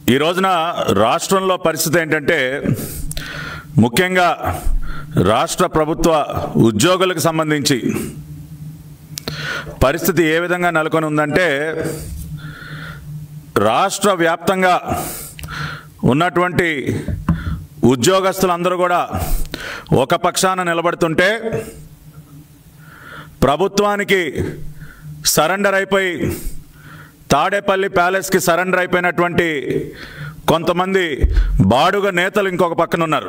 ఈ రోజున రాష్ట్రంలో పరిస్థితి ఏంటంటే ముఖ్యంగా రాష్ట్ర ప్రభుత్వ ఉద్యోగులకు సంబంధించి పరిస్థితి ఏ విధంగా నెలకొని ఉందంటే రాష్ట్ర వ్యాప్తంగా ఉన్నటువంటి ఉద్యోగస్తులందరూ కూడా ఒక పక్షాన నిలబడుతుంటే ప్రభుత్వానికి సరెండర్ అయిపోయి తాడేపల్లి ప్యాలెస్కి సరెండర్ అయిపోయినటువంటి కొంతమంది బాడుగ నేతలు ఇంకొక పక్కన ఉన్నారు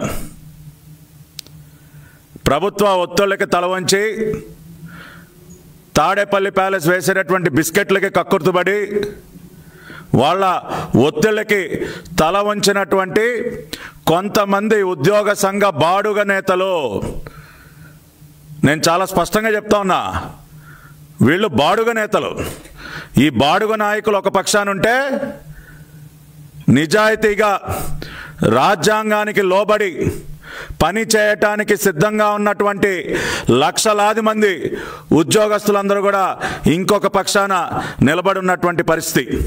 ప్రభుత్వ ఒత్తిళ్ళకి తల వంచి తాడేపల్లి ప్యాలెస్ వేసేటటువంటి బిస్కెట్లకి కక్కుర్తుబడి వాళ్ళ ఒత్తిళ్ళకి తల వంచినటువంటి కొంతమంది ఉద్యోగ సంఘ బాడుగ నేతలు నేను చాలా స్పష్టంగా చెప్తా ఉన్నా వీళ్ళు బాడుగ నేతలు ఈ బాడుగ నాయకులు ఒక పక్షానుంటే నిజాయితీగా రాజ్యాంగానికి లోబడి పని చేయటానికి సిద్ధంగా ఉన్నటువంటి లక్షలాది మంది ఉద్యోగస్తులందరూ కూడా ఇంకొక పక్షాన నిలబడి ఉన్నటువంటి పరిస్థితి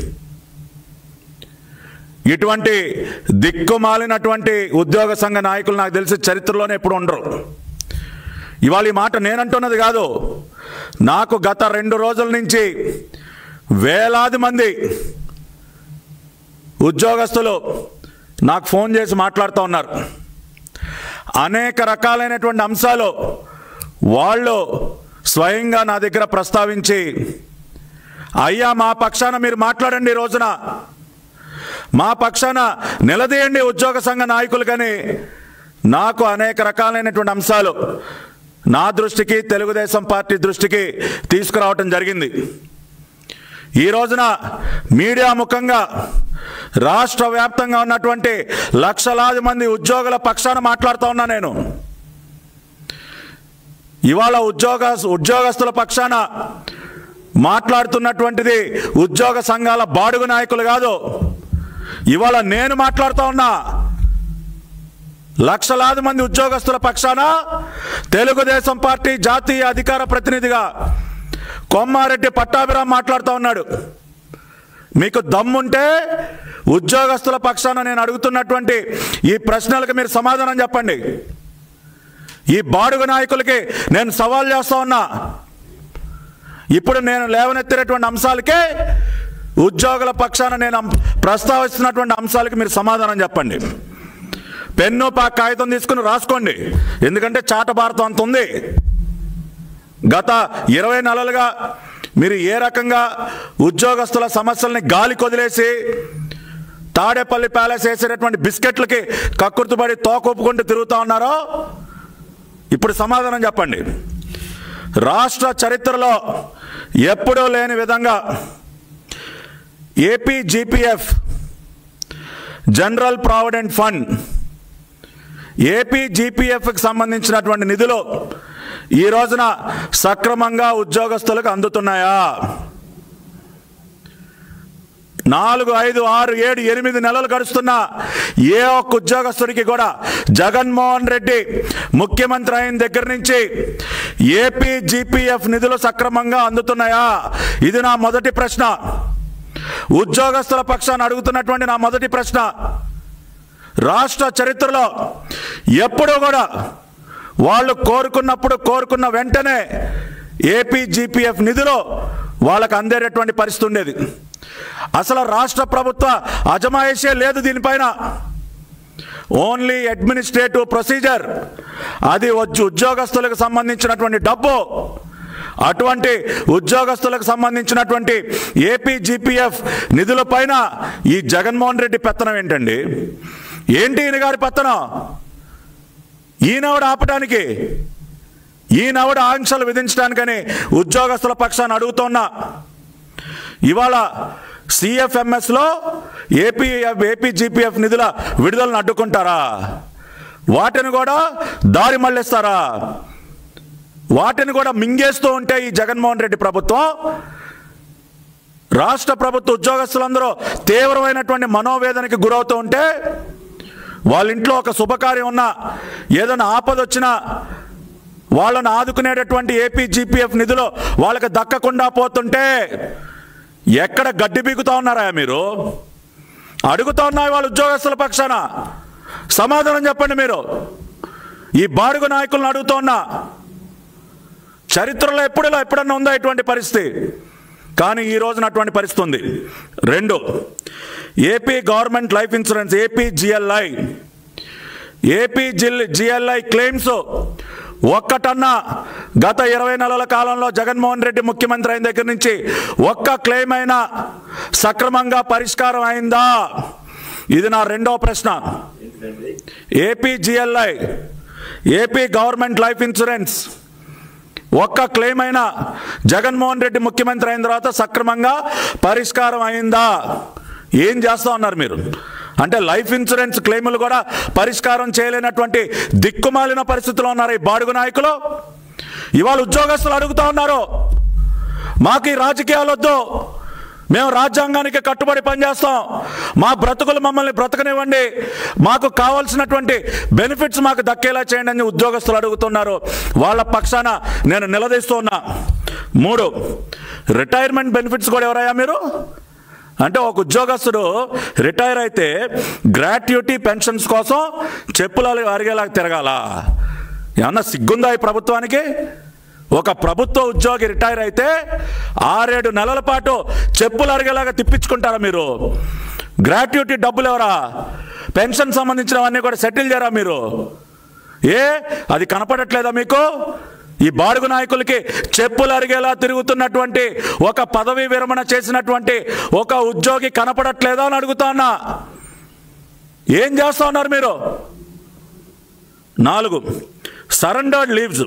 ఇటువంటి దిక్కుమాలినటువంటి ఉద్యోగ సంఘ నాయకులు నాకు తెలిసి చరిత్రలోనే ఎప్పుడు ఉండరు ఇవాళ ఈ మాట నేనంటున్నది కాదు నాకు గత రెండు రోజుల నుంచి వేలాది మంది ఉద్యోగస్తులు నాకు ఫోన్ చేసి మాట్లాడుతూ ఉన్నారు అనేక రకాలైనటువంటి అంశాలు వాళ్ళు స్వయంగా నా దగ్గర ప్రస్తావించి అయ్యా మా పక్షాన మీరు మాట్లాడండి ఈ రోజున మా పక్షాన నిలదీయండి ఉద్యోగ సంఘ నాయకులు కానీ నాకు అనేక రకాలైనటువంటి అంశాలు నా దృష్టికి తెలుగుదేశం పార్టీ దృష్టికి తీసుకురావటం జరిగింది ఈ రోజున మీడియా ముఖంగా రాష్ట్ర వ్యాప్తంగా ఉన్నటువంటి లక్షలాది మంది ఉద్యోగుల పక్షాన మాట్లాడుతూ ఉన్నా నేను ఇవాళ ఉద్యోగ ఉద్యోగస్తుల పక్షాన మాట్లాడుతున్నటువంటిది ఉద్యోగ సంఘాల బాడుగు నాయకులు కాదు ఇవాళ నేను మాట్లాడుతూ ఉన్నా లక్షలాది మంది ఉద్యోగస్తుల పక్షాన తెలుగుదేశం పార్టీ జాతీయ అధికార ప్రతినిధిగా కొమ్మారెడ్డి పట్టాభిరామ్ మాట్లాడుతూ ఉన్నాడు మీకు దమ్ముంటే ఉద్యోగస్తుల పక్షాన నేను అడుగుతున్నటువంటి ఈ ప్రశ్నలకు మీరు సమాధానం చెప్పండి ఈ బాడుగ నాయకులకి నేను సవాల్ చేస్తా ఉన్నా ఇప్పుడు నేను లేవనెత్తినటువంటి అంశాలకే ఉద్యోగుల పక్షాన నేను అం- ప్రస్తావిస్తున్నటువంటి అంశాలకి మీరు సమాధానం చెప్పండి పెన్ను పా కాగితం తీసుకుని రాసుకోండి ఎందుకంటే చాట భారతం అంత ఉంది గత ఇరవై నెలలుగా మీరు ఏ రకంగా ఉద్యోగస్తుల సమస్యల్ని గాలి కొదిలేసి తాడేపల్లి ప్యాలెస్ వేసేటటువంటి బిస్కెట్లకి కక్కుర్తుపడి తోకొప్పుకుంటూ తిరుగుతూ ఉన్నారో ఇప్పుడు సమాధానం చెప్పండి రాష్ట్ర చరిత్రలో ఎప్పుడూ లేని విధంగా A P G P F general provident fund A P జీపీఎఫ్కి సంబంధించినటువంటి నిధులు ఈ రోజున సక్రమంగా ఉద్యోగస్తులకు అందుతున్నాయా నాలుగు ఐదు ఆరు ఏడు ఎనిమిది నెలలు గడుస్తున్న ఏ ఒక్క ఉద్యోగస్తుడికి కూడా జగన్మోహన్ రెడ్డి ముఖ్యమంత్రి అయిన దగ్గర నుంచి ఏపీ జీపీఎఫ్ నిధులు సక్రమంగా అందుతున్నాయా ఇది నా మొదటి ప్రశ్న ఉద్యోగస్తుల పక్షాన్ని అడుగుతున్నటువంటి నా మొదటి ప్రశ్న రాష్ట్ర చరిత్రలో ఎప్పుడూ కూడా వాళ్ళు కోరుకున్నప్పుడు కోరుకున్న వెంటనే ఏపీ జీపీఎఫ్ నిధులు వాళ్ళకు అందేటటువంటి పరిస్థితి ఉండేది అసలు రాష్ట్ర ప్రభుత్వ అజమాయిషే లేదు దీనిపైన ఓన్లీ అడ్మినిస్ట్రేటివ్ ప్రొసీజర్ అది వచ్చి ఉద్యోగస్తులకు సంబంధించినటువంటి డబ్బు అటువంటి ఉద్యోగస్తులకు సంబంధించినటువంటి ఏపీ జీపీఎఫ్ నిధుల పైన ఈ జగన్మోహన్ రెడ్డి పెత్తనం ఏంటండి ఏంటి ఈయన గారి పెత్తనం ఈయనవడ ఆపటానికి ఈయనవడ ఆంక్షలు విధించడానికని ఉద్యోగస్తుల పక్షాన్ని అడుగుతున్నా ఇవాళ సిఎఫ్ఎంఎస్లో ఏపీ ఏపీ జీపీఎఫ్ నిధుల విడుదలను అడ్డుకుంటారా వాటిని కూడా దారి మళ్ళిస్తారా వాటిని కూడా మింగేస్తూ ఉంటే ఈ జగన్మోహన్ రెడ్డి ప్రభుత్వం రాష్ట్ర ప్రభుత్వ ఉద్యోగస్తులందరూ తీవ్రమైనటువంటి మనోవేదనకి గురవుతూ ఉంటే వాళ్ళ ఇంట్లో ఒక శుభకార్యం ఉన్నా ఏదైనా ఆపద వచ్చినా వాళ్ళను ఆదుకునేటటువంటి ఏపీ జీపీఎఫ్ నిధులు వాళ్ళకి దక్కకుండా పోతుంటే ఎక్కడ గడ్డి బీగుతా ఉన్నారా మీరు అడుగుతా ఉన్నాయి వాళ్ళ ఉద్యోగస్తుల పక్షాన సమాధానం చెప్పండి మీరు ఈ బాడుగు నాయకులను అడుగుతూ ఉన్నా చరిత్రలో ఎప్పుడులా ఎప్పుడన్నా ఉందా ఇటువంటి పరిస్థితి కానీ ఈ రోజున అటువంటి పరిస్థితి ఉంది రెండు A P government life insurance A P G L I A P జిల్ జిఎల్ఐ క్లెయిమ్స్ ఒక్కటన్నా గత ఇరవై నెలల కాలంలో జగన్మోహన్ రెడ్డి ముఖ్యమంత్రి అయిన దగ్గర నుంచి ఒక్క క్లెయిమ్ అయినా సక్రమంగా పరిష్కారం అయిందా ఇది నా రెండో ప్రశ్న A P G L I A P government life insurance ఒక్క క్లెయిమ్ అయినా జగన్మోహన్ రెడ్డి ముఖ్యమంత్రి అయిన తర్వాత సక్రమంగా పరిష్కారం అయిందా ఏం చేస్తా ఉన్నారు మీరు అంటే లైఫ్ ఇన్సూరెన్స్ క్లెయిములు కూడా పరిష్కారం చేయలేనటువంటి దిక్కుమాలిన పరిస్థితిలో ఉన్నారు ఈ బాడుగు నాయకులు ఇవాళ ఉద్యోగస్తులు అడుగుతా ఉన్నారు మాకు ఈ రాజకీయాలు వద్దు మేము రాజ్యాంగానికి కట్టుబడి పనిచేస్తాం మా బ్రతుకులు మమ్మల్ని బ్రతకనివ్వండి మాకు కావాల్సినటువంటి బెనిఫిట్స్ మాకు దక్కేలా చేయండి అని ఉద్యోగస్తులు అడుగుతున్నారు వాళ్ళ పక్షాన నేను నిలదీస్తూ ఉన్నా మూడు రిటైర్మెంట్ బెనిఫిట్స్ కూడా ఎవరయ్యా మీరు అంటే ఒక ఉద్యోగస్తుడు రిటైర్ అయితే గ్రాట్యుటీ పెన్షన్స్ కోసం చెప్పులు అరిగేలా తిరగాల ఏమన్నా సిగ్గుందా ఈ ప్రభుత్వానికి ఒక ప్రభుత్వ ఉద్యోగి రిటైర్ అయితే ఆరేడు నెలల పాటు చెప్పులు అరిగేలాగా తిప్పించుకుంటారా మీరు గ్రాట్యుటీ డబ్బులు ఎవరా పెన్షన్ సంబంధించినవన్నీ కూడా సెటిల్ చేయరా మీరు ఏ అది కనపడట్లేదా మీకు ఈ బాడుగు నాయకులకి చెప్పులు అరిగేలా తిరుగుతున్నటువంటి ఒక పదవి విరమణ చేసినటువంటి ఒక ఉద్యోగి కనపడట్లేదా అని అడుగుతాన్నా ఏం చేస్తా ఉన్నారు మీరు నాలుగు సరెండర్డ్ లీవ్స్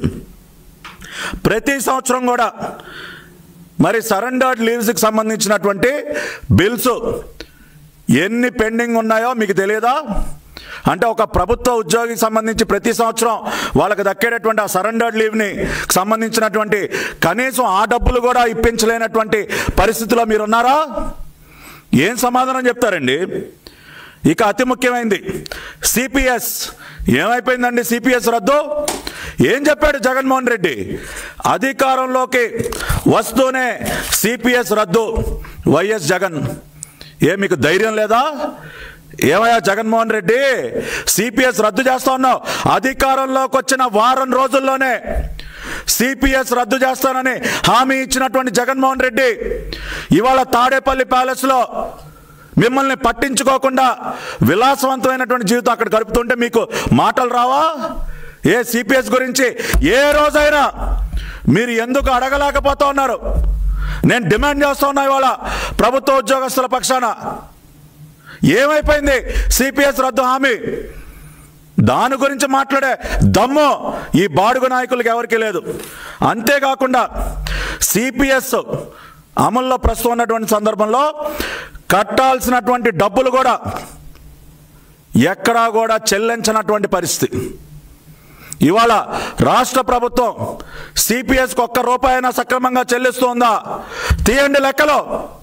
ప్రతి సంవత్సరం కూడా మరి సరెండర్డ్ లీవ్స్కి సంబంధించినటువంటి బిల్స్ ఎన్ని పెండింగ్ ఉన్నాయో మీకు తెలియదా అంటే ఒక ప్రభుత్వ ఉద్యోగికి సంబంధించి ప్రతి సంవత్సరం వాళ్ళకి దక్కేటటువంటి ఆ సరెండర్డ్ లీవ్ని సంబంధించినటువంటి కనీసం ఆ డబ్బులు కూడా ఇప్పించలేనటువంటి పరిస్థితిలో మీరు ఉన్నారా ఏం సమాధానం చెప్తారండి ఇక అతి ముఖ్యమైనది సిపిఎస్ ఏమైపోయిందండి సిపిఎస్ రద్దు ఏం చెప్పాడు జగన్మోహన్ రెడ్డి అధికారంలోకి వస్తూనే సిపిఎస్ రద్దు వైఎస్ జగన్ ఏ మీకు ధైర్యం లేదా ఏమయ్యా జగన్మోహన్ రెడ్డి సిపిఎస్ రద్దు చేస్తా ఉన్నావు అధికారంలోకి వచ్చిన వారం రోజుల్లోనే సిపిఎస్ రద్దు చేస్తానని హామీ ఇచ్చినటువంటి జగన్మోహన్ రెడ్డి ఇవాళ తాడేపల్లి ప్యాలెస్లో మిమ్మల్ని పట్టించుకోకుండా విలాసవంతమైనటువంటి జీవితం అక్కడ గడుపుతుంటే మీకు మాటలు రావా ఏ సిపిఎస్ గురించి ఏ రోజైనా మీరు ఎందుకు అడగలేకపోతా ఉన్నారు నేను డిమాండ్ చేస్తా ఉన్నా ఇవాళ ప్రభుత్వ ఉద్యోగస్తుల పక్షాన ఏమైపోయింది సిపిఎస్ రద్దు హామీ దాని గురించి మాట్లాడే దమ్ము ఈ బాడుగు నాయకులకు ఎవరికీ లేదు అంతేకాకుండా సిపిఎస్ అమల్లో ప్రస్తుతం ఉన్నటువంటి సందర్భంలో కట్టాల్సినటువంటి డబ్బులు కూడా ఎక్కడా కూడా చెల్లించినటువంటి పరిస్థితి ఇవాళ రాష్ట్ర ప్రభుత్వం సిపిఎస్కి ఒక్క రూపాయైనా సక్రమంగా చెల్లిస్తుందా తీయండి లెక్కలో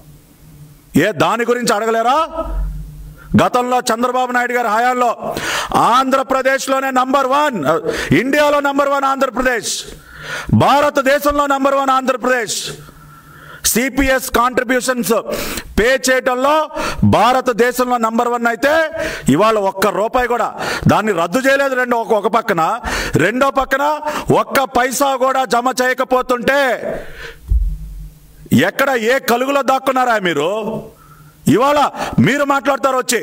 ఏ దాని గురించి అడగలేరా గతంలో చంద్రబాబు నాయుడు గారి హయాంలో ఆంధ్రప్రదేశ్లోనే నంబర్ వన్ ఇండియాలో నంబర్ వన్ ఆంధ్రప్రదేశ్ భారతదేశంలో number one Andhra Pradesh CPS contributions pay చేయటంలో భారతదేశంలో నంబర్ వన్ అయితే ఇవాళ ఒక్క రూపాయి కూడా దాన్ని రద్దు చేయలేదు రెండో ఒక ఒక పక్కన రెండో పక్కన ఒక్క పైసా కూడా జమ చేయకపోతుంటే ఎక్కడ ఏ కలుగులో దాక్కున్నారా మీరు ఇవాళ మీరు మాట్లాడతారు వచ్చి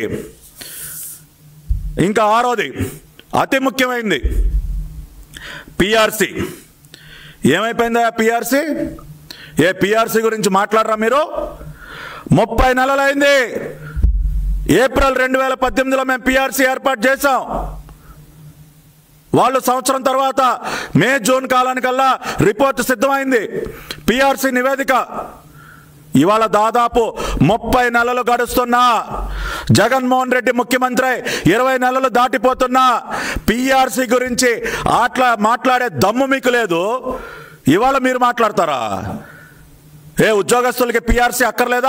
ఇంకా ఆరోది అతి ముఖ్యమైనది పిఆర్సి ఏమైపోయిందా పిఆర్సి ఏ పిఆర్సి గురించి మాట్లాడరా మీరు ముప్పై నెలలైంది ఏప్రిల్ రెండు వేల పద్దెనిమిదిలో మేము పిఆర్సి ఏర్పాటు చేశాం వాళ్ళు సంవత్సరం తర్వాత మే జూన్ కాలానికల్లా రిపోర్ట్ సిద్ధమైంది పిఆర్సి నివేదిక ఇవాళ దాదాపు ముప్పై నెలలు గడుస్తున్నా జగన్మోహన్ రెడ్డి ముఖ్యమంత్రి ఇరవై నెలలు దాటిపోతున్నా పిఆర్సి గురించి అట్లా మాట్లాడే దమ్ము మీకు లేదు ఇవాళ మీరు మాట్లాడతారా ఏ ఉద్యోగస్తులకి పిఆర్సీ అక్కర్లేదా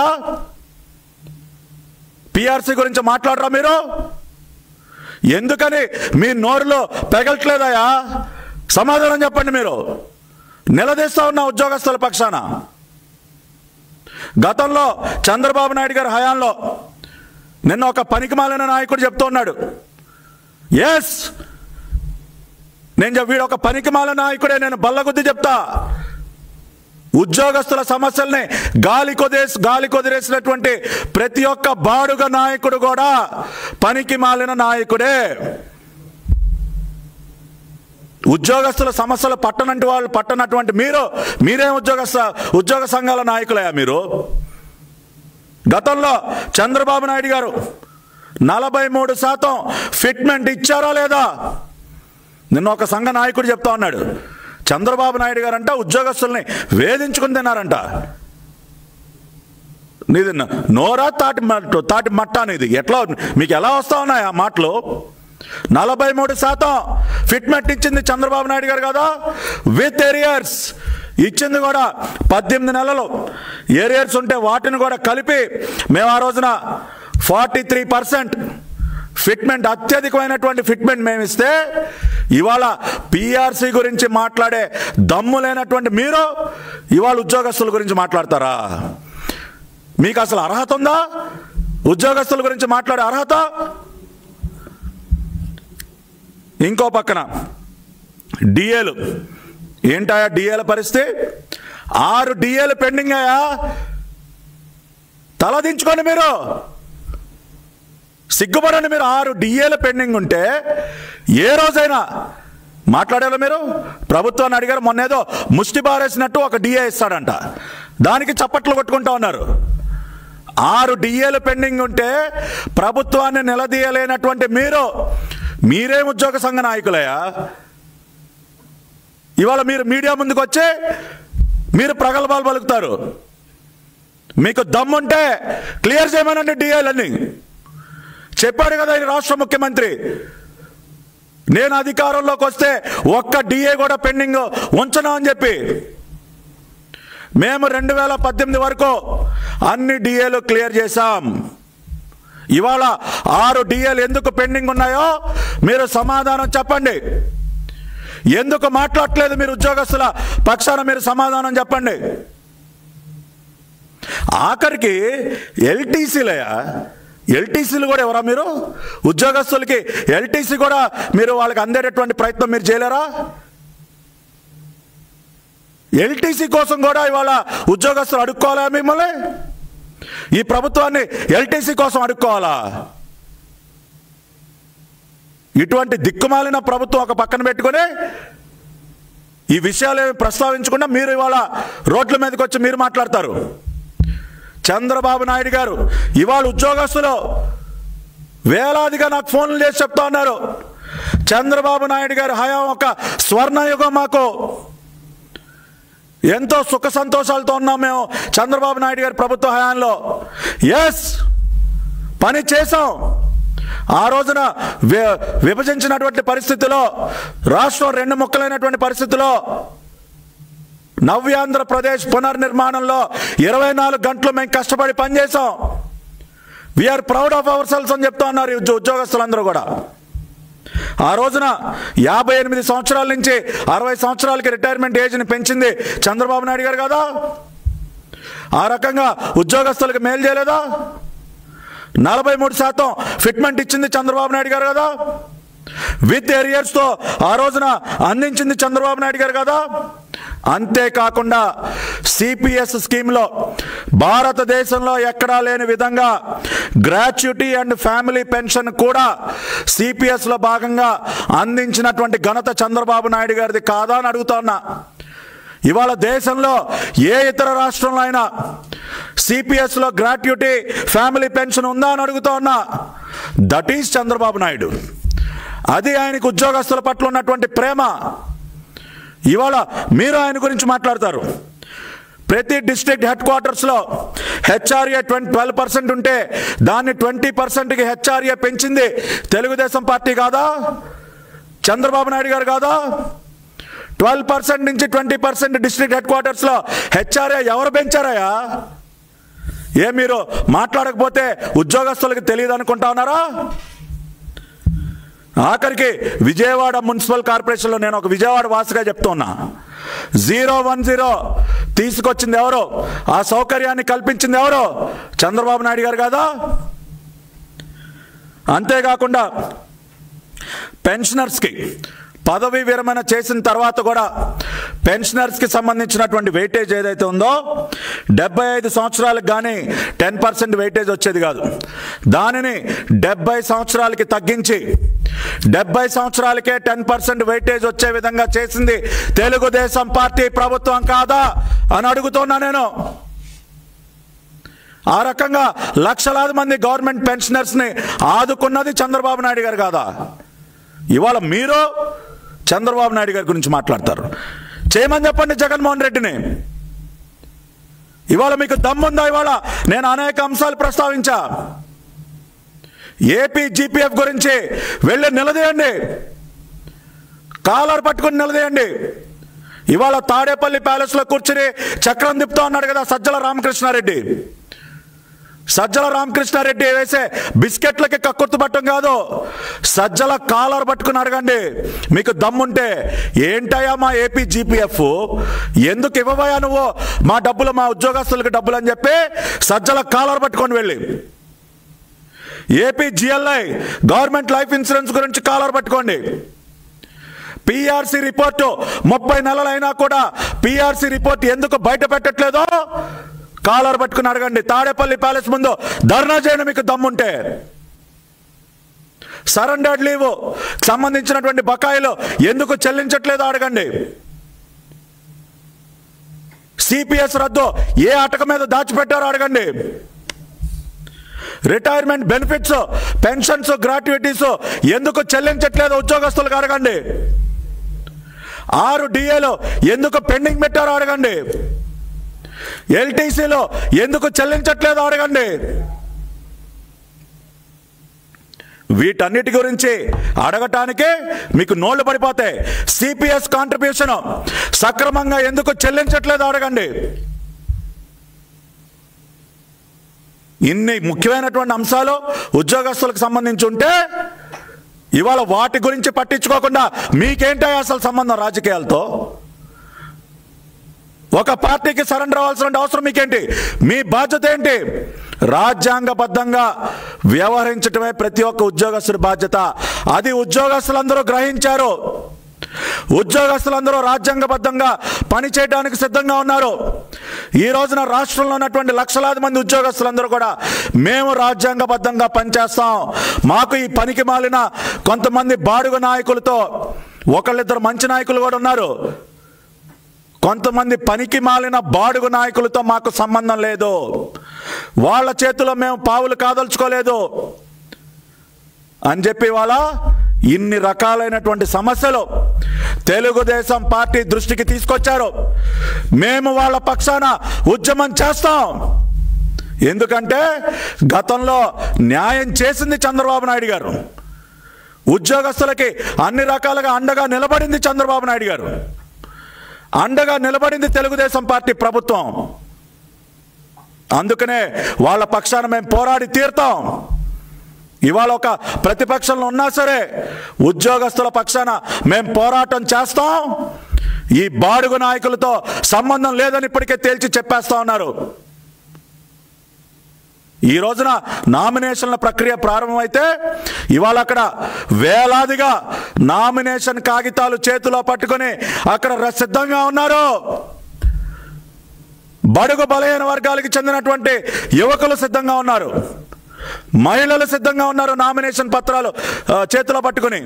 పిఆర్సీ గురించి మాట్లాడరా మీరు ఎందుకని మీ నోరులో పెగలట్లేదయా సమాధానం చెప్పండి మీరు నిలదీస్తా ఉన్న ఉద్యోగస్తుల పక్షాన గతంలో చంద్రబాబు నాయుడు గారి హయాంలో నిన్న ఒక పనికిమాలిన నాయకుడు చెప్తూ ఉన్నాడు ఎస్ నేను చెప్- వీడు ఒక పనికిమాల నాయకుడే నేను బల్లగుద్ది చెప్తా ఉద్యోగస్తుల సమస్యల్ని గాలి కొదేసి గాలి కొదిరేసినటువంటి ప్రతి ఒక్క బాడుగ నాయకుడు కూడా పనికి మాలిన నాయకుడే ఉద్యోగస్తుల సమస్యలు పట్టనంటి వాళ్ళు పట్టనటువంటి మీరు మీరేం ఉద్యోగస్థ ఉద్యోగ సంఘాల నాయకులయ్యా మీరు గతంలో చంద్రబాబు నాయుడు గారు నలభై మూడు శాతం ఫిట్మెంట్ ఇచ్చారా లేదా నిన్న ఒక సంఘ నాయకుడు చెప్తా ఉన్నాడు చంద్రబాబు నాయుడు గారు అంట ఉద్యోగస్తుల్ని వేధించుకుని తిన్నారంట నీది న- నోరా తాటి మట్టు తాటి మట్ట అనేది ఎట్లా మీకు ఎలా వస్తా ఉన్నాయి ఆ మాటలు నలభై మూడు శాతం ఫిట్మెంట్ ఇచ్చింది చంద్రబాబు నాయుడు గారు కదా విత్ ఏరియర్స్ ఇచ్చింది కూడా పద్దెనిమిది నెలలు ఏరియర్స్ ఉంటే వాటిని కూడా కలిపి మేము ఆ రోజున ఫార్టీ త్రీ పర్సెంట్ ఫిట్మెంట్ అత్యధికమైనటువంటి ఫిట్మెంట్ మేము ఇస్తే ఇవాళ పిఆర్సీ గురించి మాట్లాడే దమ్ము లేనటువంటి మీరు ఇవాళ ఉద్యోగస్తుల గురించి మాట్లాడతారా మీకు అసలు అర్హత ఉందా ఉద్యోగస్తుల గురించి మాట్లాడే అర్హత ఇంకో పక్కన డిఏలు ఏంటాయా డిఏల పరిస్థితి ఆరు డిఏలు పెండింగ్ అయ్యా తలదించుకోండి మీరు సిగ్గుపడండి మీరు ఆరు డిఏలు పెండింగ్ ఉంటే ఏ రోజైనా మాట్లాడారా మీరు ప్రభుత్వాన్ని అడిగారు మొన్నేదో ముష్టి బారేసినట్టు ఒక డిఏ ఇస్తాడంట దానికి చప్పట్లు కొట్టుకుంటా ఉన్నారు ఆరు డిఏలు పెండింగ్ ఉంటే ప్రభుత్వాన్ని నిలదీయలేనటువంటి మీరు మీరే ఉద్యోగ సంఘ నాయకులయ్యా ఇవాళ మీరు మీడియా ముందుకు వచ్చి మీరు ప్రగల్భాలు పలుకుతారు మీకు దమ్ముంటే క్లియర్ చేయమనండి డిఏలన్నీ చెప్పాడు కదా ఈ రాష్ట్ర ముఖ్యమంత్రి నేను అధికారంలోకి వస్తే ఒక్క డిఏ కూడా పెండింగ్ ఉంచను అని చెప్పి మేము రెండు వేల పద్దెనిమిది వరకు అన్ని డిఏలు క్లియర్ చేశాం ఇవాళ ఆరు డిఏలు ఎందుకు పెండింగ్ ఉన్నాయో మీరు సమాధానం చెప్పండి ఎందుకు మాట్లాడట్లేదు మీరు ఉద్యోగస్తుల పక్షాన మీరు సమాధానం చెప్పండి ఆఖరికి ఎల్టీసీలయా ఎల్టీసీలు కూడా ఎవరా మీరు ఉద్యోగస్తులకి ఎల్టీసీ కూడా మీరు వాళ్ళకి అందేటటువంటి ప్రయత్నం మీరు చేయలేరా ఎల్టీసీ కోసం కూడా ఇవాళ ఉద్యోగస్తులు అడుక్కోవాలా మిమ్మల్ని ఈ ప్రభుత్వాన్ని ఎల్టీసీ కోసం అడుక్కోవాలా ఇటువంటి దిక్కుమాలిన ప్రభుత్వం ఒక పక్కన పెట్టుకొని ఈ విషయాలు ఏమి ప్రస్తావించకుండా మీరు ఇవాళ రోడ్ల మీదకి వచ్చి మీరు మాట్లాడతారు చంద్రబాబు నాయుడు గారు ఇవాళ ఉద్యోగస్తులు వేలాదిగా నాకు ఫోన్లు చేసి చెప్తా ఉన్నారు చంద్రబాబు నాయుడు గారి హయాం ఒక స్వర్ణయుగం మాకు ఎంతో సుఖ సంతోషాలతో ఉన్నాం మేము చంద్రబాబు నాయుడు గారి ప్రభుత్వ హయాంలో ఎస్ పని చేసాం ఆ రోజున వి- విభజించినటువంటి పరిస్థితిలో రాష్ట్రం రెండు ముక్కలైనటువంటి పరిస్థితిలో నవ్యాంధ్రప్రదేశ్ పునర్నిర్మాణంలో ఇరవై నాలుగు గంటలు మేము కష్టపడి పనిచేసాం we are proud of our cells అని చెప్తా ఉన్నారు ఈ ఉద్యో- ఉద్యోగస్తులందరూ కూడా ఆ రోజున యాభై ఎనిమిది సంవత్సరాల నుంచి అరవై సంవత్సరాలకి రిటైర్మెంట్ ఏజ్ని పెంచింది చంద్రబాబు నాయుడు గారు కదా ఆ రకంగా ఉద్యోగస్తులకు మేలు చేయలేదా నలభై మూడు శాతం ఫిట్మెంట్ ఇచ్చింది చంద్రబాబు నాయుడు గారు కదా విత్ ఏరియర్స్తో ఆ రోజున అందించింది చంద్రబాబు నాయుడు గారు కదా అంతేకాకుండా సిపిఎస్ స్కీమ్లో భారతదేశంలో ఎక్కడా లేని విధంగా గ్రాట్యుటీ అండ్ ఫ్యామిలీ పెన్షన్ కూడా సిపిఎస్లో భాగంగా అందించినటువంటి ఘనత చంద్రబాబు నాయుడు గారిది కాదా అని అడుగుతా ఉన్నా ఇవాళ దేశంలో ఏ ఇతర రాష్ట్రంలో అయినా సిపిఎస్లో గ్రాట్యుటీ ఫ్యామిలీ పెన్షన్ ఉందా అని అడుగుతా ఉన్నా దట్ ఈజ్ చంద్రబాబు నాయుడు అది ఆయనకు ఉద్యోగస్తుల పట్ల ఉన్నటువంటి ప్రేమ ఇవాళ మీరు ఆయన గురించి మాట్లాడతారు ప్రతి డిస్ట్రిక్ట్ హెడ్ క్వార్టర్స్లో హెచ్ఆర్ఏ ట్వంటీ ట్వెల్వ్ పర్సెంట్ ఉంటే దాన్ని ట్వంటీ పర్సెంట్కి హెచ్ఆర్ఏ పెంచింది తెలుగుదేశం పార్టీ కాదా చంద్రబాబు నాయుడు గారు కాదా ట్వెల్వ్ పర్సెంట్ నుంచి ట్వంటీ పర్సెంట్ డిస్ట్రిక్ట్ హెడ్ క్వార్టర్స్లో హెచ్ఆర్ఏ ఎవరు పెంచారయ్యా ఏ మీరు మాట్లాడకపోతే ఉద్యోగస్తులకు తెలియదు అనుకుంటా ఉన్నారా ఆఖరికి విజయవాడ మున్సిపల్ కార్పొరేషన్లో నేను ఒక విజయవాడ వాసిగా చెప్తున్నా జీరో వన్ జీరో తీసుకొచ్చింది ఎవరు ఆ సౌకర్యాన్ని కల్పించింది ఎవరు చంద్రబాబు నాయుడు గారు కదా అంతేకాకుండా పెన్షనర్స్కి పదవి విరమణ చేసిన తర్వాత కూడా పెన్షనర్స్కి సంబంధించినటువంటి వెయిటేజ్ ఏదైతే ఉందో డెబ్బై ఐదు సంవత్సరాలకు కానీ టెన్ పర్సెంట్ వెయిటేజ్ వచ్చేది కాదు దానిని డెబ్బై సంవత్సరాలకి తగ్గించి డెబ్బై సంవత్సరాలకే టెన్ పర్సెంట్ వెయిటేజ్ వచ్చే విధంగా చేసింది తెలుగుదేశం పార్టీ ప్రభుత్వం కాదా అని అడుగుతున్నా నేను ఆ రకంగా లక్షలాది మంది గవర్నమెంట్ పెన్షనర్స్ని ఆదుకున్నది చంద్రబాబు నాయుడు గారు కాదా ఇవాళ మీరు చంద్రబాబు నాయుడు గారి గురించి మాట్లాడతారు చేయమని చెప్పండి జగన్మోహన్ రెడ్డిని ఇవాళ మీకు దమ్ముందా ఇవాళ నేను అనేక అంశాలు ప్రస్తావించా ఏపీ జీపీఎఫ్ గురించి వెళ్ళి నిలదీయండి కాలర్ పట్టుకుని నిలదీయండి ఇవాళ తాడేపల్లి ప్యాలెస్లో కూర్చుని చక్రం తిప్పుతా ఉన్నాడు కదా సజ్జల రామకృష్ణారెడ్డి సజ్జల రామకృష్ణారెడ్డి వేసే బిస్కెట్లకి కక్కుర్తు పట్టం కాదు సజ్జల కాలర్ పట్టుకుని అడగండి మీకు దమ్ముంటే ఏంటయ్యా మా ఏపీ జీపీఎఫ్ ఎందుకు ఇవ్వబోయా నువ్వు మా డబ్బులు మా ఉద్యోగస్తులకు డబ్బులు అని చెప్పి సజ్జల కాలర్ పట్టుకొని వెళ్ళి AP GLI government life insurance గురించి కాలర్ పట్టుకోండి పిఆర్సీ రిపోర్టు ముప్పై నెలలైనా కూడా పిఆర్సీ రిపోర్ట్ ఎందుకు బయట పెట్టట్లేదో కాలర్ పట్టుకుని అడగండి తాడేపల్లి ప్యాలెస్ ముందు ధర్నా చేయండి మీకు దమ్ముంటే సరెండర్డ్ లీవ్ సంబంధించినటువంటి బకాయిలు ఎందుకు చెల్లించట్లేదో అడగండి సిపిఎస్ రద్దు ఏ అటక మీద దాచిపెట్టారో అడగండి రిటైర్మెంట్ బెనిఫిట్స్ పెన్షన్స్ గ్రాట్యుయిటీస్ ఎందుకు చెల్లించట్లేదు ఉద్యోగస్తులకు అడగండి ఆరు డిఏలు ఎందుకు పెండింగ్ పెట్టారో అడగండి ఎల్టీసీలో ఎందుకు చెల్లించట్లేదో అడగండి వీటన్నిటి గురించి అడగటానికే మీకు నోళ్లు పడిపోతాయి సిపిఎస్ కాంట్రిబ్యూషన్ సక్రమంగా ఎందుకు చెల్లించట్లేదో అడగండి ఇన్ని ముఖ్యమైనటువంటి అంశాలు ఉద్యోగస్తులకు సంబంధించి ఉంటే ఇవాళ వాటి గురించి పట్టించుకోకుండా మీకేంటో అసలు సంబంధం రాజకీయాలతో ఒక పార్టీకి సరెండర్ అవ్వాల్సిన అవసరం మీకేంటి మీ బాధ్యత ఏంటి రాజ్యాంగబద్ధంగా వ్యవహరించటమే ప్రతి ఒక్క ఉద్యోగస్తుడి బాధ్యత అది ఉద్యోగస్తులందరూ గ్రహించారు ఉద్యోగస్తులందరూ రాజ్యాంగబద్ధంగా పనిచేయడానికి సిద్ధంగా ఉన్నారు ఈ రోజున రాష్ట్రంలో ఉన్నటువంటి లక్షలాది మంది ఉద్యోగస్తులందరూ కూడా మేము రాజ్యాంగబద్ధంగా పనిచేస్తాం మాకు ఈ పనికి మాలిన కొంతమంది బాడుగ నాయకులతో ఒకళ్ళిద్దరు మంచి నాయకులు కూడా ఉన్నారు కొంతమంది పనికి మాలిన బాడుగు నాయకులతో మాకు సంబంధం లేదు వాళ్ళ చేతిలో మేము పావులు కాదలుచుకోలేదు అని చెప్పి వాళ్ళ ఇన్ని రకాలైనటువంటి సమస్యలు తెలుగుదేశం పార్టీ దృష్టికి తీసుకొచ్చారు మేము వాళ్ళ పక్షాన ఉద్యమం చేస్తాం ఎందుకంటే గతంలో న్యాయం చేసింది చంద్రబాబు నాయుడు గారు ఉద్యోగస్తులకి అన్ని రకాలుగా అండగా నిలబడింది చంద్రబాబు నాయుడు గారు అండగా నిలబడింది తెలుగుదేశం పార్టీ ప్రభుత్వం అందుకనే వాళ్ళ పక్షాన మేము పోరాడి తీరుతాం ఇవాళ ఒక ప్రతిపక్షంలో ఉన్నా సరే ఉద్యోగస్తుల పక్షాన మేము పోరాటం చేస్తాం ఈ బాడుగు నాయకులతో సంబంధం లేదని ఇప్పటికే తేల్చి చెప్పేస్తా ఉన్నారు ఈ రోజున నామినేషన్ల ప్రక్రియ ప్రారంభమైతే ఇవాళ అక్కడ వేలాదిగా నామినేషన్ కాగితాలు చేతిలో పట్టుకొని అక్కడ ర- సిద్ధంగా ఉన్నారు బడుగు బలహీన వర్గాలకు చెందినటువంటి యువకులు సిద్ధంగా ఉన్నారు మహిళలు సిద్ధంగా ఉన్నారు నామినేషన్ పత్రాలు ఆ, చేతిలో పట్టుకుని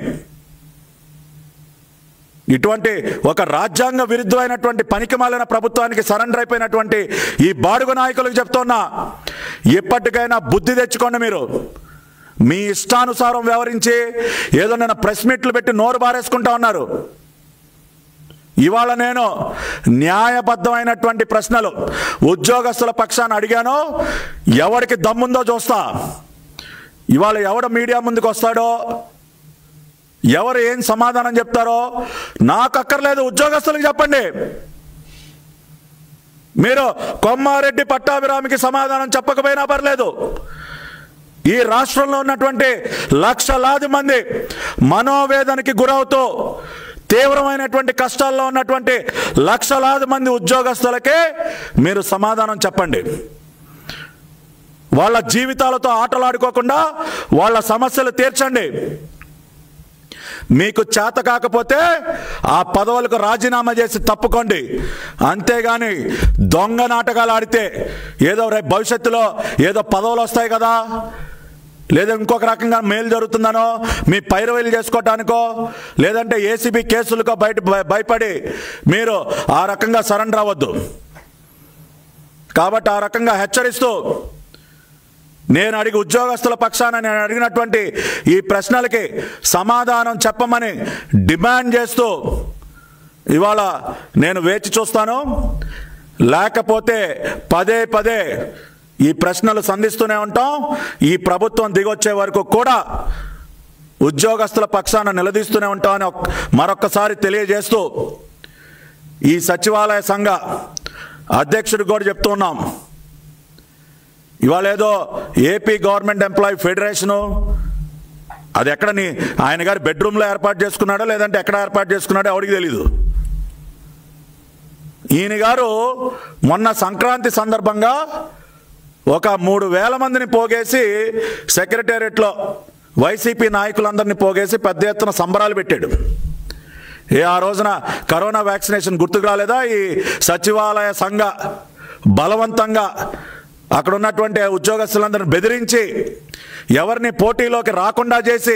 ఇటువంటి ఒక రాజ్యాంగ విరుద్ధమైనటువంటి పనికిమాలిన ప్రభుత్వానికి సరెండర్ అయిపోయినటువంటి ఈ బాడుగు నాయకులకు చెప్తున్నా ఇప్పటికైనా బుద్ధి తెచ్చుకోండి మీరు మీ ఇష్టానుసారం వ్యవహరించి ఏదో నేను ప్రెస్ మీట్లు పెట్టి నోరు బారేసుకుంటా ఉన్నారు ఇవాళ నేను న్యాయబద్ధమైనటువంటి ప్రశ్నలు ఉద్యోగస్తుల పక్షాన అడిగాను ఎవరికి దమ్ముందో చూస్తా ఇవాళ ఎవడ మీడియా ముందుకు వస్తాడో ఎవరు ఏం సమాధానం చెప్తారో నాకు అక్కర్లేదు ఉద్యోగస్తులకు చెప్పండి మీరు కొమ్మారెడ్డి పట్టాభిరామికి సమాధానం చెప్పకపోయినా పర్లేదు ఈ రాష్ట్రంలో ఉన్నటువంటి లక్షలాది మంది మనోవేదనకి గురవుతూ తీవ్రమైనటువంటి కష్టాల్లో ఉన్నటువంటి లక్షలాది మంది ఉద్యోగస్తులకే మీరు సమాధానం చెప్పండి వాళ్ళ జీవితాలతో ఆటలాడుకోకుండా వాళ్ళ సమస్యలు తీర్చండి మీకు చేత కాకపోతే ఆ పదవులకు రాజీనామా చేసి తప్పుకోండి అంతేగాని దొంగ నాటకాలు ఆడితే ఏదో రేపు భవిష్యత్తులో ఏదో పదవులు వస్తాయి కదా లేదా ఇంకొక రకంగా మేలు జరుగుతుందనో మీ పైరవీలు చేసుకోవటానికో లేదంటే ఏసీబీ కేసులకో బయట భయ- భయపడి మీరు ఆ రకంగా సరెండర్ అవ్వద్దు కాబట్టి ఆ రకంగా హెచ్చరిస్తూ నేను అడిగి ఉద్యోగస్తుల పక్షాన నేను అడిగినటువంటి ఈ ప్రశ్నలకి సమాధానం చెప్పమని డిమాండ్ చేస్తూ ఇవాళ నేను వేచి చూస్తాను లేకపోతే పదే పదే ఈ ప్రశ్నలు సంధిస్తూనే ఉంటాం ఈ ప్రభుత్వం దిగొచ్చే వరకు కూడా ఉద్యోగస్తుల పక్షాన నిలదీస్తూనే ఉంటామని ఒక్- మరొక్కసారి తెలియజేస్తూ ఈ సచివాలయ సంఘ అధ్యక్షుడికి కూడా చెప్తూ ఉన్నాం ఇవాళ ఏదో ఏపీ గవర్నమెంట్ ఎంప్లాయీ ఫెడరేషను అది ఎక్కడ నీ ఆయన గారి బెడ్రూమ్లో ఏర్పాటు చేసుకున్నాడో లేదంటే ఎక్కడ ఏర్పాటు చేసుకున్నాడో ఎవరికి తెలీదు ఈయన గారు మొన్న సంక్రాంతి సందర్భంగా ఒక మూడు వేల మందిని పోగేసి సెక్రటేరియట్లో వైసీపీ నాయకులందరినీ పోగేసి పెద్ద ఎత్తున సంబరాలు పెట్టాడు ఏ ఆ రోజున కరోనా వ్యాక్సినేషన్ గుర్తుకు రాలేదా ఈ సచివాలయ సంఘ బలవంతంగా అక్కడ ఉన్నటువంటి ఉద్యోగస్తులందరిని బెదిరించి ఎవరిని పోటీలోకి రాకుండా చేసి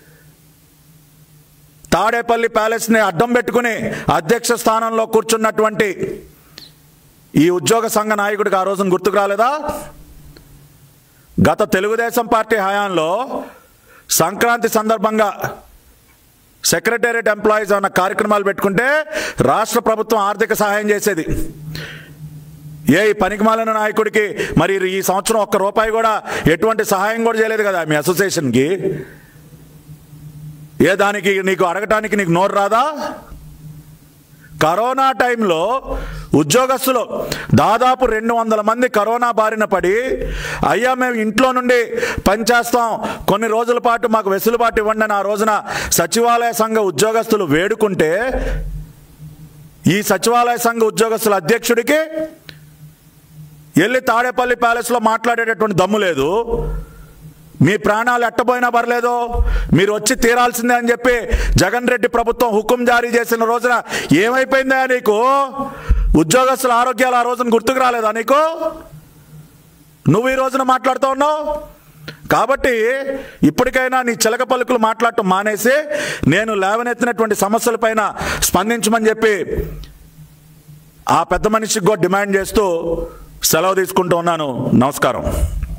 తాడేపల్లి ప్యాలెస్ని అడ్డం పెట్టుకుని అధ్యక్ష స్థానంలో కూర్చున్నటువంటి ఈ ఉద్యోగ సంఘ నాయకుడికి ఆ రోజున గుర్తుకు రాలేదా గత తెలుగుదేశం పార్టీ హయాంలో సంక్రాంతి సందర్భంగా సెక్రటేరియట్ ఎంప్లాయీస్ అన్న కార్యక్రమాలు పెట్టుకుంటే రాష్ట్ర ప్రభుత్వం ఆర్థిక సహాయం చేసేది ఏ ఈ పనికిమాలిన నాయకుడికి మరి ఈ సంవత్సరం ఒక్క రూపాయి కూడా ఎటువంటి సహాయం కూడా చేయలేదు కదా మీ అసోసియేషన్కి ఏ దానికి నీకు అడగటానికి నీకు నోరు రాదా కరోనా టైంలో ఉద్యోగస్తులు దాదాపు రెండు వందల మంది కరోనా బారిన పడి అయ్యా మేము ఇంట్లో నుండి పనిచేస్తాం కొన్ని రోజుల పాటు మాకు వెసులుబాటు ఇవ్వండి అని ఆ రోజున సచివాలయ సంఘ ఉద్యోగస్తులు వేడుకుంటే ఈ సచివాలయ సంఘ ఉద్యోగస్తుల అధ్యక్షుడికి వెళ్ళి తాడేపల్లి ప్యాలెస్లో మాట్లాడేటటువంటి దమ్ము లేదు మీ ప్రాణాలు ఎట్టబోయినా పర్లేదు మీరు వచ్చి తీరాల్సిందే అని చెప్పి జగన్ రెడ్డి ప్రభుత్వం హుకుం జారీ చేసిన రోజున ఏమైపోయిందా నీకు ఉద్యోగస్తుల ఆరోగ్యాలు ఆ రోజున గుర్తుకు రాలేదా నీకు నువ్వు ఈ రోజున మాట్లాడుతూ ఉన్నావు కాబట్టి ఇప్పటికైనా నీ చిలక పలుకులు మాట్లాడటం మానేసి నేను లేవనెత్తినటువంటి సమస్యలపైన స్పందించమని చెప్పి ఆ పెద్ద మనిషికి కూడా డిమాండ్ చేస్తూ సెలవు తీసుకుంటూ ఉన్నాను నమస్కారం